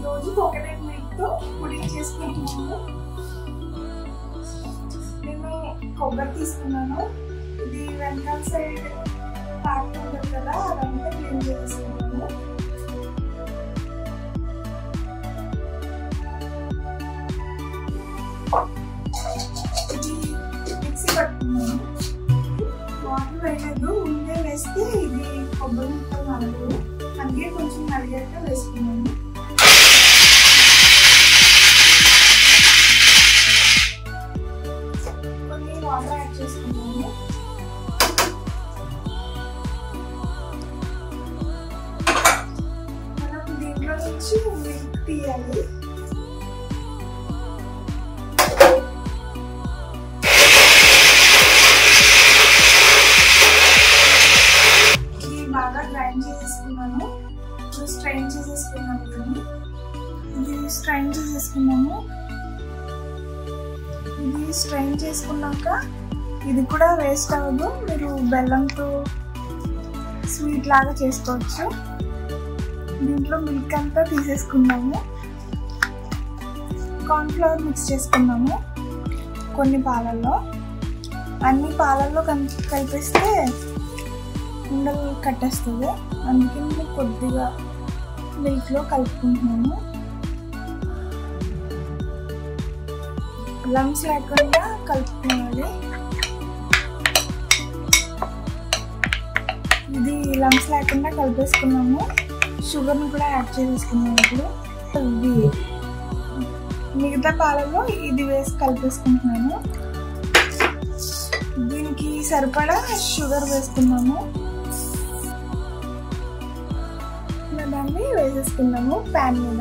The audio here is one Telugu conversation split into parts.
రోజు కోకోనట్ మిల్క్తో పుడింగ్ చేసుకుంటున్నాను నేను కొబ్బరి తీసుకున్నాను ఇది వెనకాల సైడ్ పార్ట్ ఉంటుంది కదా అదంతా క్లీన్ చేసుకున్నాను ఇది మిక్సీ పట్టుకున్నాను వాటర్ వేయలేదు ముందే వేస్తే ఇది కొబ్బరి ముక్కలు నలగదు అందుకే కొంచెం నలిగాక వేసుకున్నాను కొన్ని వాటర్ యాడ్ చేసుకున్నాను మనం దీంట్లో నుంచి మిల్క్ తీయాలి ఇది బాగా గ్రైండ్ చేసేసుకున్నాను ఇప్పుడు స్ట్రైన్ చేసేసుకున్నాను దీన్ని ఇది స్ట్రైన్ చేసేసుకున్నాము ఇది స్ట్రైన్ చేసుకున్నాక ఇది కూడా వేస్ట్ అవ్వదు మీరు బెల్లంతో స్వీట్ లాగా చేసుకోవచ్చు దీంట్లో మిల్క్ అంతా తీసేసుకున్నాము కార్న్ఫ్లవర్ మిక్స్ చేసుకున్నాము కొన్ని పాలల్లో అన్ని పాలల్లో కల్- కలిపిస్తే ఉండలు కట్టేస్తుంది అందుకే నేను కొద్దిగా మిల్క్లో కలుపుకుంటున్నాను లంగ్స్ లేకుండా కలుపుకోవాలి ఇది లంగ్స్ లేకుండా కలిపేసుకున్నాము షుగర్ని కూడా యాడ్ చేసేసుకున్నాము ఇప్పుడు ఇది మిగతా పాలలో ఇది వేసి కలిపేసుకుంటున్నాను దీనికి సరిపడా షుగర్ వేసుకున్నాము ఇలా దాన్ని వేసేసుకున్నాము ప్యాన్ మీద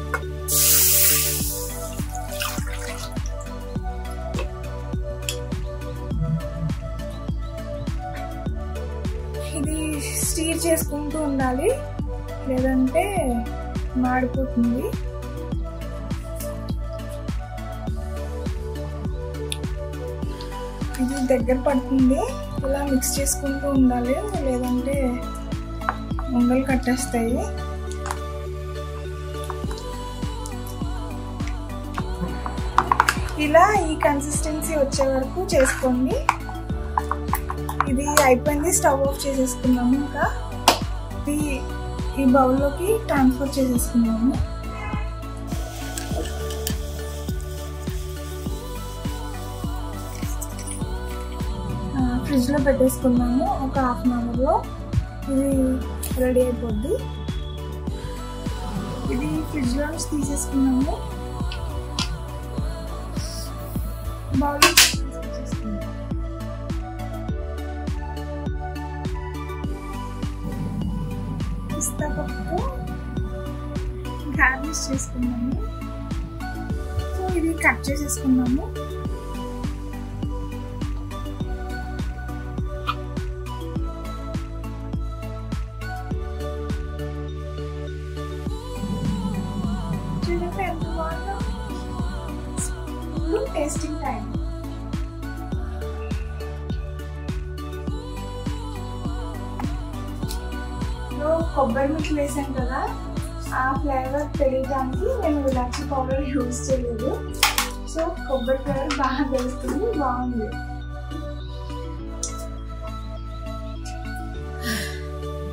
ఇది స్టీర్ చేసుకుంటూ ఉండాలి లేదంటే మాడిపోతుంది ఇది దగ్గర పడుతుంది ఇలా మిక్స్ చేసుకుంటూ ఉండాలి లేదంటే ఉండలు కట్టేస్తాయి ఇలా ఈ కన్సిస్టెన్సీ వచ్చే వరకు చేసుకోండి ఇది అయిపోయింది స్టవ్ ఆఫ్ చేసేసుకున్నాము ఇంకా ఇది ఈ బౌల్లోకి ట్రాన్స్ఫర్ చేసేసుకున్నాము ఫ్రిడ్జ్లో పెట్టేసుకున్నాము ఒక హాఫ్ అన్ అవర్లో ఇది రెడీ అయిపోద్ది ఇది ఫ్రిడ్జ్లో నుంచి తీసేసుకున్నాము బౌల్ పిస్తా పప్పు గార్నిష్ చేసుకున్నాము సో ఇది కట్ చేసేసుకున్నాము చూడండి ఎంత బాగుందో ఇప్పుడు టేస్టింగ్ టైం కొబ్బరి ముక్కలు వేసాం కదా ఆ ఫ్లేవర్ తెలియడానికి నేను ఇలాచి పౌడర్ యూజ్ చేయలేదు సో కొబ్బరి ఫ్లేవర్ బాగా తెలుస్తుంది బాగుంది